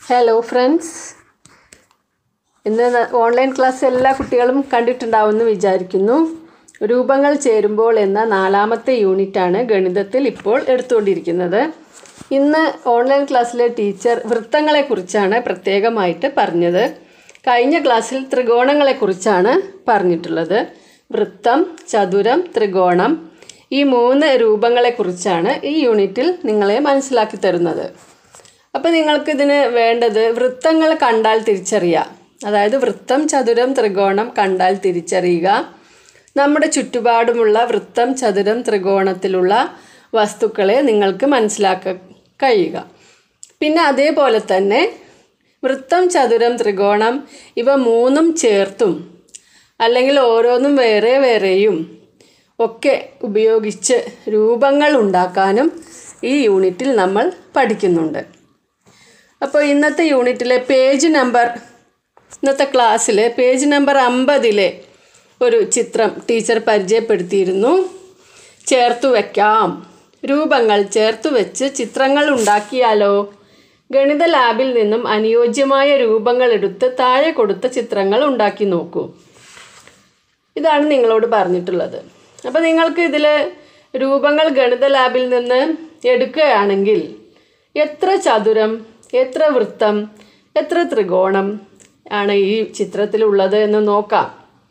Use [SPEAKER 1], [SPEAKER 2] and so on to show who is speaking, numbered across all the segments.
[SPEAKER 1] hello friends ഇന്ന് ന- online class എല്ലാ കുട്ടികളും കണ്ടിട്ടുണ്ടാവുമെന്ന് വിചാരിക്കുന്നു രൂപങ്ങൾ ചേരുമ്പോൾ എന്ന നാലാമത്തെ യൂണിറ്റാണ് ഗണിതത്തിൽ ഇപ്പോൾ എടുത്തുകൊണ്ടിരിക്കുന്നത് ഇന്ന് ഓൺലൈൻ ക്ലാസ്സിലെ ടീച്ചർ വൃത്തങ്ങളെക്കുറിച്ചാണ് പ്രത്യേകമായിട്ട് പറഞ്ഞത് കഴിഞ്ഞ ക്ലാസ്സിൽ ത്രികോണങ്ങളെക്കുറിച്ചാണ് പറഞ്ഞിട്ടുള്ളത് വൃത്തം ചതുരം ത്രികോണം ഈ മൂന്ന് രൂപങ്ങളെക്കുറിച്ചാണ് ഈ യൂണിറ്റിൽ നിങ്ങളെ മനസ്സിലാക്കി തരുന്നത് അപ്പോൾ നിങ്ങൾക്ക് ഇതിന് വേണ്ടത് വൃത്തങ്ങൾ കണ്ടാൽ തിരിച്ചറിയുക അതായത് വൃത്തം ചതുരം ത്രികോണം കണ്ടാൽ തിരിച്ചറിയുക നമ്മുടെ ചുറ്റുപാടുമുള്ള വൃത്തം ചതുരം ത്രികോണത്തിലുള്ള വസ്തുക്കളെ നിങ്ങൾക്ക് മനസ്സിലാക്കാൻ കഴിയുക പിന്നെ അതേപോലെ തന്നെ വൃത്തം ചതുരം ത്രികോണം ഇവ മൂന്നും ചേർത്തും അല്ലെങ്കിൽ ഓരോന്നും വേറെ വേറെയും ഒക്കെ ഉപയോഗിച്ച് രൂപങ്ങൾ ഉണ്ടാക്കാനും ഈ യൂണിറ്റിൽ നമ്മൾ പഠിക്കുന്നുണ്ട് അപ്പോൾ ഇന്നത്തെ യൂണിറ്റിലെ പേജ് നമ്പർ ഇന്നത്തെ ക്ലാസ്സിൽ പേജ് നമ്പർ അമ്പതിലെ ഒരു ചിത്രം ടീച്ചർ പരിചയപ്പെടുത്തിയിരുന്നു ചേർത്തു വയ്ക്കാം രൂപങ്ങൾ ചേർത്തു വെച്ച് ചിത്രങ്ങൾ ഉണ്ടാക്കിയാലോ ഗണിത ലാബിൽ നിന്നും അനുയോജ്യമായ രൂപങ്ങൾ എടുത്ത് താഴെ കൊടുത്ത ചിത്രങ്ങൾ ഉണ്ടാക്കി നോക്കൂ ഇതാണ് നിങ്ങളോട് പറഞ്ഞിട്ടുള്ളത് അപ്പോൾ നിങ്ങൾക്ക് ഇതിൽ രൂപങ്ങൾ ഗണിത ലാബിൽ നിന്ന് എടുക്കുകയാണെങ്കിൽ എത്ര ചതുരം എത്ര വൃത്തം എത്ര ത്രികോണം ആണ് ഈ ചിത്രത്തിലുള്ളത് എന്ന് നോക്കാം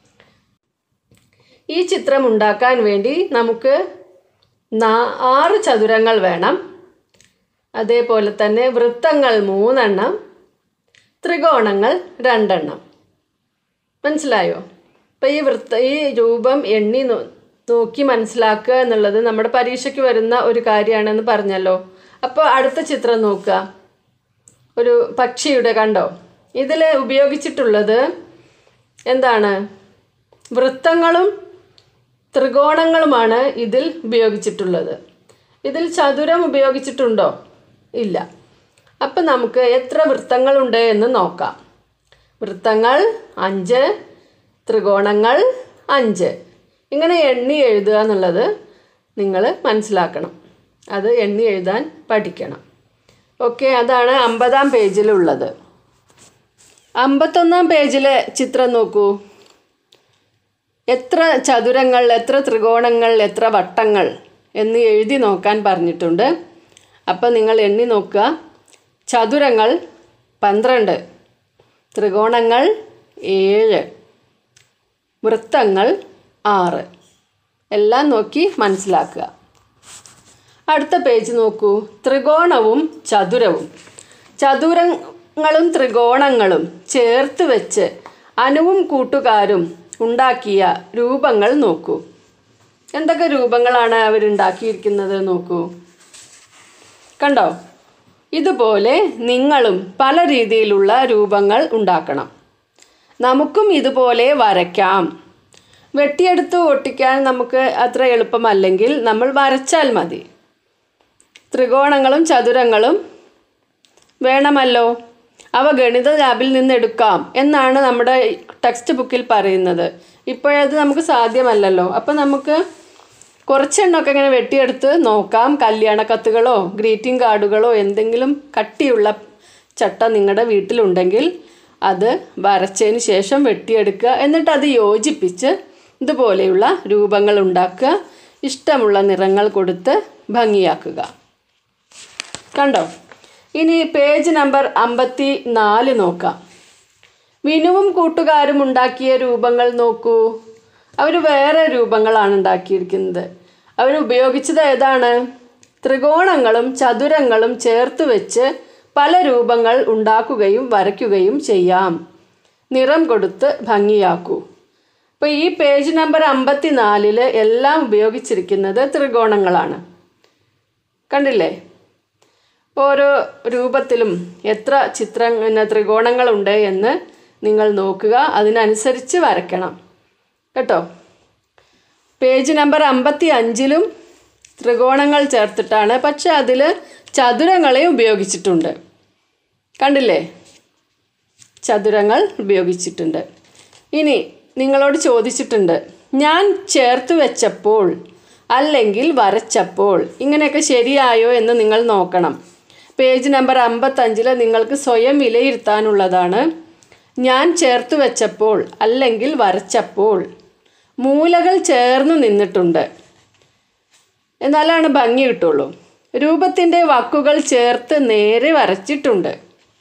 [SPEAKER 1] ഈ ചിത്രം ഉണ്ടാക്കാൻ വേണ്ടി നമുക്ക് നാ- ആറ് ചതുരങ്ങൾ വേണം അതേപോലെ തന്നെ വൃത്തങ്ങൾ മൂന്നെണ്ണം ത്രികോണങ്ങൾ രണ്ടെണ്ണം മനസ്സിലായോ അപ്പം ഈ വൃത്ത ഈ രൂപം എണ്ണി നോ- നോക്കി മനസ്സിലാക്കുക എന്നുള്ളത് നമ്മുടെ പരീക്ഷയ്ക്ക് വരുന്ന ഒരു കാര്യമാണെന്ന് പറഞ്ഞല്ലോ അപ്പോൾ അടുത്ത ചിത്രം നോക്കുക ഒരു പക്ഷിയുടെ കണ്ടോ ഇതിൽ ഉപയോഗിച്ചിട്ടുള്ളത് എന്താണ് വൃത്തങ്ങളും ത്രികോണങ്ങളുമാണ് ഇതിൽ ഉപയോഗിച്ചിട്ടുള്ളത് ഇതിൽ ചതുരം ഉപയോഗിച്ചിട്ടുണ്ടോ ഇല്ല അപ്പം നമുക്ക് എത്ര വൃത്തങ്ങളുണ്ട് എന്ന് നോക്കാം വൃത്തങ്ങൾ അഞ്ച് ത്രികോണങ്ങൾ അഞ്ച് ഇങ്ങനെ എണ്ണി എഴുതുക എന്നുള്ളത് നിങ്ങൾ മനസ്സിലാക്കണം അത് എണ്ണി എഴുതാൻ പഠിക്കണം ഓക്കെ അതാണ് അമ്പതാം പേജിലുള്ളത് അമ്പത്തൊന്നാം പേജിലെ ചിത്രം നോക്കൂ എത്ര ചതുരങ്ങൾ എത്ര ത്രികോണങ്ങൾ എത്ര വട്ടങ്ങൾ എന്ന് എഴുതി നോക്കാൻ പറഞ്ഞിട്ടുണ്ട് അപ്പോൾ നിങ്ങൾ എണ്ണി നോക്കുക ചതുരങ്ങൾ പന്ത്രണ്ട് ത്രികോണങ്ങൾ ഏഴ് വൃത്തങ്ങൾ ആറ് എല്ലാം നോക്കി മനസ്സിലാക്കുക അടുത്ത പേജ് നോക്കൂ ത്രികോണവും ചതുരവും ചതുരങ്ങളും ത്രികോണങ്ങളും ചേർത്ത് വെച്ച് അനുവും കൂട്ടുകാരും ഉണ്ടാക്കിയ രൂപങ്ങൾ നോക്കൂ എന്തൊക്കെ രൂപങ്ങളാണ് അവരുണ്ടാക്കിയിരിക്കുന്നത് നോക്കൂ കണ്ടോ ഇതുപോലെ നിങ്ങളും പല രീതിയിലുള്ള രൂപങ്ങൾ ഉണ്ടാക്കണം നമുക്കും ഇതുപോലെ വരയ്ക്കാം വെട്ടിയെടുത്ത് ഒട്ടിക്കാൻ നമുക്ക് അത്ര എളുപ്പമല്ലെങ്കിൽ നമ്മൾ വരച്ചാൽ മതി ത്രികോണങ്ങളും ചതുരങ്ങളും വേണമല്ലോ അവ ഗണിത ലാബിൽ നിന്ന് എടുക്കാം എന്നാണ് നമ്മുടെ ടെക്സ്റ്റ് ബുക്കിൽ പറയുന്നത് ഇപ്പോഴത് നമുക്ക് സാധ്യമല്ലല്ലോ അപ്പം നമുക്ക് കുറച്ചെണ്ണമൊക്കെ ഇങ്ങനെ വെട്ടിയെടുത്ത് നോക്കാം കല്യാണ കത്തുകളോ ഗ്രീറ്റിംഗ് കാർഡുകളോ എന്തെങ്കിലും കട്ടിയുള്ള ചട്ട നിങ്ങളുടെ വീട്ടിലുണ്ടെങ്കിൽ അത് വരച്ചതിന് ശേഷം വെട്ടിയെടുക്കുക എന്നിട്ട് അത് യോജിപ്പിച്ച് ഇതുപോലെയുള്ള രൂപങ്ങൾ ഉണ്ടാക്കുക ഇഷ്ടമുള്ള നിറങ്ങൾ കൊടുത്ത് ഭംഗിയാക്കുക കണ്ടോ ഇനി പേജ് നമ്പർ അമ്പത്തി നാല് നോക്കാം വിനുവും കൂട്ടുകാരും ഉണ്ടാക്കിയ രൂപങ്ങൾ നോക്കൂ അവർ വേറെ രൂപങ്ങളാണ് ഉണ്ടാക്കിയിരിക്കുന്നത് അവർ ഉപയോഗിച്ചത് ഏതാണ് ത്രികോണങ്ങളും ചതുരങ്ങളും ചേർത്ത് വെച്ച് പല രൂപങ്ങൾ ഉണ്ടാക്കുകയും വരയ്ക്കുകയും ചെയ്യാം നിറം കൊടുത്ത് ഭംഗിയാക്കൂ അപ്പോൾ ഈ പേജ് നമ്പർ അമ്പത്തി നാലില് എല്ലാം ഉപയോഗിച്ചിരിക്കുന്നത് ത്രികോണങ്ങളാണ് കണ്ടില്ലേ ഓരോ രൂപത്തിലും എത്ര ചിത്ര പിന്നെ ത്രികോണങ്ങളുണ്ട് എന്ന് നിങ്ങൾ നോക്കുക അതിനനുസരിച്ച് വരയ്ക്കണം കേട്ടോ പേജ് നമ്പർ അമ്പത്തി അഞ്ചിലും ത്രികോണങ്ങൾ ചേർത്തിട്ടാണ് പക്ഷെ അതിൽ ചതുരങ്ങളെ ഉപയോഗിച്ചിട്ടുണ്ട് കണ്ടില്ലേ ചതുരങ്ങൾ ഉപയോഗിച്ചിട്ടുണ്ട് ഇനി നിങ്ങളോട് ചോദിച്ചിട്ടുണ്ട് ഞാൻ ചേർത്ത് വെച്ചപ്പോൾ അല്ലെങ്കിൽ വരച്ചപ്പോൾ ഇങ്ങനെയൊക്കെ ശരിയായോ എന്ന് നിങ്ങൾ നോക്കണം പേജ് നമ്പർ അമ്പത്തഞ്ചിൽ നിങ്ങൾക്ക് സ്വയം വിലയിരുത്താനുള്ളതാണ് ഞാൻ ചേർത്ത് വെച്ചപ്പോൾ അല്ലെങ്കിൽ വരച്ചപ്പോൾ മൂലകൾ ചേർന്ന് നിന്നിട്ടുണ്ട് എന്നാലാണ് ഭംഗി കിട്ടുള്ളൂ രൂപത്തിൻ്റെ വാക്കുകൾ ചേർത്ത് നേരെ വരച്ചിട്ടുണ്ട്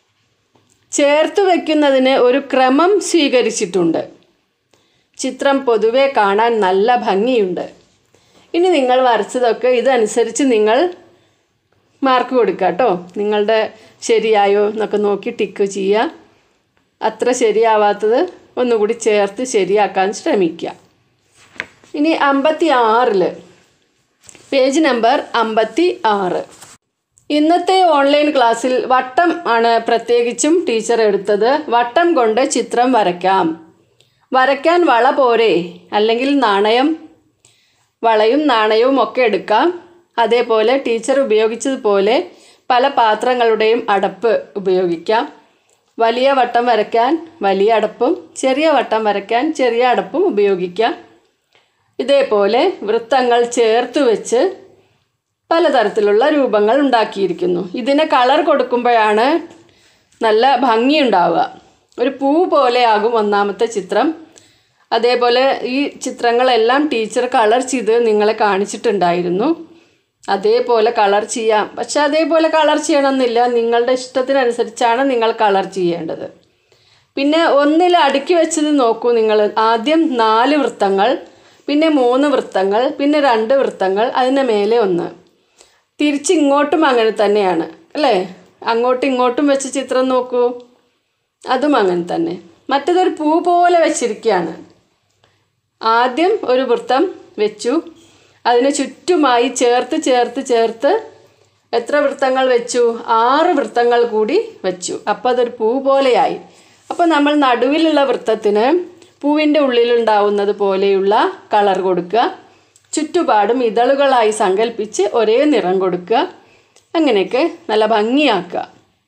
[SPEAKER 1] ചേർത്ത് വയ്ക്കുന്നതിന് ഒരു ക്രമം സ്വീകരിച്ചിട്ടുണ്ട് ചിത്രം പൊതുവെ കാണാൻ നല്ല ഭംഗിയുണ്ട് ഇനി നിങ്ങൾ വരച്ചതൊക്കെ ഇതനുസരിച്ച് നിങ്ങൾ മാർക്ക് കൊടുക്കുക കേട്ടോ നിങ്ങളുടെ ശരിയായോ എന്നൊക്കെ നോക്കി ടിക്ക് ചെയ്യുക അത്ര ശരിയാവാത്തത് ഒന്നുകൂടി ചേർത്ത് ശരിയാക്കാൻ ശ്രമിക്കുക ഇനി അമ്പത്തി ആറിൽ പേജ് നമ്പർ അമ്പത്തി ആറ് ഇന്നത്തെ ഓൺലൈൻ ക്ലാസ്സിൽ വട്ടം ആണ് പ്രത്യേകിച്ചും ടീച്ചർ എടുത്തത് വട്ടം കൊണ്ട് ചിത്രം വരയ്ക്കാം വരയ്ക്കാൻ വള പോരെ അല്ലെങ്കിൽ നാണയം വളയും നാണയവും ഒക്കെ എടുക്കാം അതേപോലെ ടീച്ചർ ഉപയോഗിച്ചതുപോലെ പല പാത്രങ്ങളുടെയും അടപ്പ് ഉപയോഗിക്കാം വലിയ വട്ടം വരയ്ക്കാൻ വലിയ അടപ്പും ചെറിയ വട്ടം വരയ്ക്കാൻ ചെറിയ അടപ്പും ഉപയോഗിക്കാം ഇതേപോലെ വൃത്തങ്ങൾ ചേർത്ത് വെച്ച് പലതരത്തിലുള്ള രൂപങ്ങൾ ഉണ്ടാക്കിയിരിക്കുന്നു ഇതിന് കളർ കൊടുക്കുമ്പോഴാണ് നല്ല ഭംഗിയുണ്ടാവുക ഒരു പൂ പോലെയാകും ഒന്നാമത്തെ ചിത്രം അതേപോലെ ഈ ചിത്രങ്ങളെല്ലാം ടീച്ചർ കളർ ചെയ്ത് നിങ്ങളെ കാണിച്ചിട്ടുണ്ടായിരുന്നു അതേപോലെ കളർ ചെയ്യാം പക്ഷെ അതേപോലെ കളർ ചെയ്യണമെന്നില്ല നിങ്ങളുടെ ഇഷ്ടത്തിനനുസരിച്ചാണ് നിങ്ങൾ കളർ ചെയ്യേണ്ടത് പിന്നെ ഒന്നിൽ അടുക്കി വെച്ചത് നോക്കൂ നിങ്ങൾ ആദ്യം നാല് വൃത്തങ്ങൾ പിന്നെ മൂന്ന് വൃത്തങ്ങൾ പിന്നെ രണ്ട് വൃത്തങ്ങൾ അതിന് മേലെ ഒന്ന് തിരിച്ചിങ്ങോട്ടും അങ്ങനെ തന്നെയാണ് അല്ലേ അങ്ങോട്ടും ഇങ്ങോട്ടും വെച്ച് ചിത്രം നോക്കൂ അതും അങ്ങനെ തന്നെ മറ്റതൊരു പൂ പോലെ വെച്ചിരിക്കുകയാണ് ആദ്യം ഒരു വൃത്തം വെച്ചു അതിന് ചുറ്റുമായി ചേർത്ത് ചേർത്ത് ചേർത്ത് എത്ര വൃത്തങ്ങൾ വെച്ചു ആറ് വൃത്തങ്ങൾ കൂടി വെച്ചു അപ്പോൾ അതൊരു പൂ പോലെയായി അപ്പോൾ നമ്മൾ നടുവിലുള്ള വൃത്തത്തിന് പൂവിൻ്റെ ഉള്ളിലുണ്ടാവുന്നത് പോലെയുള്ള കളർ കൊടുക്കുക ചുറ്റുപാടും ഇതളുകളായി സങ്കല്പിച്ച് ഒരേ നിറം കൊടുക്കുക അങ്ങനെയൊക്കെ നല്ല ഭംഗിയാക്കുക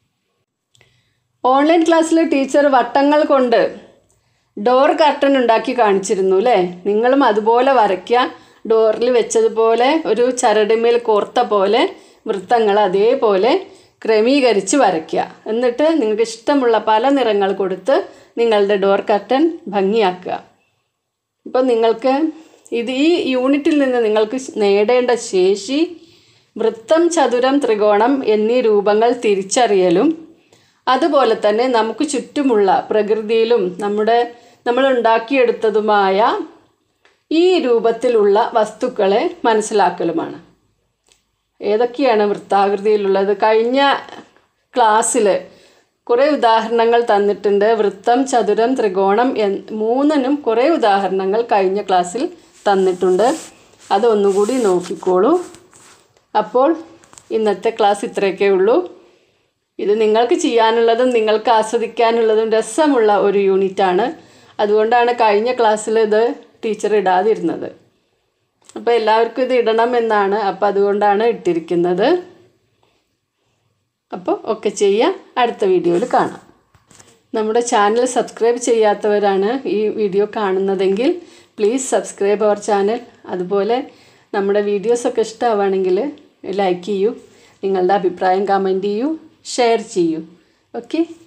[SPEAKER 1] ഓൺലൈൻ ക്ലാസ്സിൽ ടീച്ചർ വട്ടങ്ങൾ കൊണ്ട് ഡോർ കർട്ടൻ ഉണ്ടാക്കി കാണിച്ചിരുന്നു അല്ലേ നിങ്ങളും അതുപോലെ വരയ്ക്കുക ഡോറിൽ വെച്ചതുപോലെ ഒരു ചരടിമേൽ കോർത്ത പോലെ വൃത്തങ്ങൾ അതേപോലെ ക്രമീകരിച്ച് വരയ്ക്കുക എന്നിട്ട് നിങ്ങൾക്ക് ഇഷ്ടമുള്ള പല നിറങ്ങൾ കൊടുത്ത് നിങ്ങളുടെ ഡോർ കർട്ടൻ ഭംഗിയാക്കുക ഇപ്പം നിങ്ങൾക്ക് ഇത് ഈ യൂണിറ്റിൽ നിന്ന് നിങ്ങൾക്ക് നേടേണ്ട ശേഷി വൃത്തം ചതുരം ത്രികോണം എന്നീ രൂപങ്ങൾ തിരിച്ചറിയലും അതുപോലെ തന്നെ നമുക്ക് ചുറ്റുമുള്ള പ്രകൃതിയിലും നമ്മുടെ നമ്മൾ ഉണ്ടാക്കിയെടുത്തതുമായ ഈ രൂപത്തിലുള്ള വസ്തുക്കളെ മനസ്സിലാക്കലുമാണ് ഏതൊക്കെയാണ് വൃത്താകൃതിയിലുള്ളത് കഴിഞ്ഞ ക്ലാസ്സിൽ കുറേ ഉദാഹരണങ്ങൾ തന്നിട്ടുണ്ട് വൃത്തം ചതുരം ത്രികോണം എൻ മൂന്നിനും കുറേ ഉദാഹരണങ്ങൾ കഴിഞ്ഞ ക്ലാസ്സിൽ തന്നിട്ടുണ്ട് അതൊന്നുകൂടി നോക്കിക്കോളൂ അപ്പോൾ ഇന്നത്തെ ക്ലാസ് ഇത്രയൊക്കെ ഉള്ളൂ ഇത് നിങ്ങൾക്ക് ചെയ്യാനുള്ളതും നിങ്ങൾക്ക് ആസ്വദിക്കാനുള്ളതും രസമുള്ള ഒരു യൂണിറ്റാണ് അതുകൊണ്ടാണ് കഴിഞ്ഞ ക്ലാസ്സിൽ ഇത് ടീച്ചർ ഇടാതിരുന്നത് അപ്പോൾ എല്ലാവർക്കും ഇത് ഇടണം എന്നാണ് അപ്പോൾ അതുകൊണ്ടാണ് ഇട്ടിരിക്കുന്നത് അപ്പോൾ ഒക്കെ ചെയ്യാം അടുത്ത വീഡിയോയിൽ കാണാം നമ്മുടെ ചാനൽ സബ്സ്ക്രൈബ് ചെയ്യാത്തവരാണ് ഈ വീഡിയോ കാണുന്നതെങ്കിൽ പ്ലീസ് സബ്സ്ക്രൈബ് അവർ ചാനൽ അതുപോലെ നമ്മുടെ വീഡിയോസൊക്കെ ഇഷ്ടമാവുകയാണെങ്കിൽ ലൈക്ക് ചെയ്യൂ നിങ്ങളുടെ അഭിപ്രായം കമൻറ്റ് ചെയ്യൂ ഷെയർ ചെയ്യൂ ഓക്കെ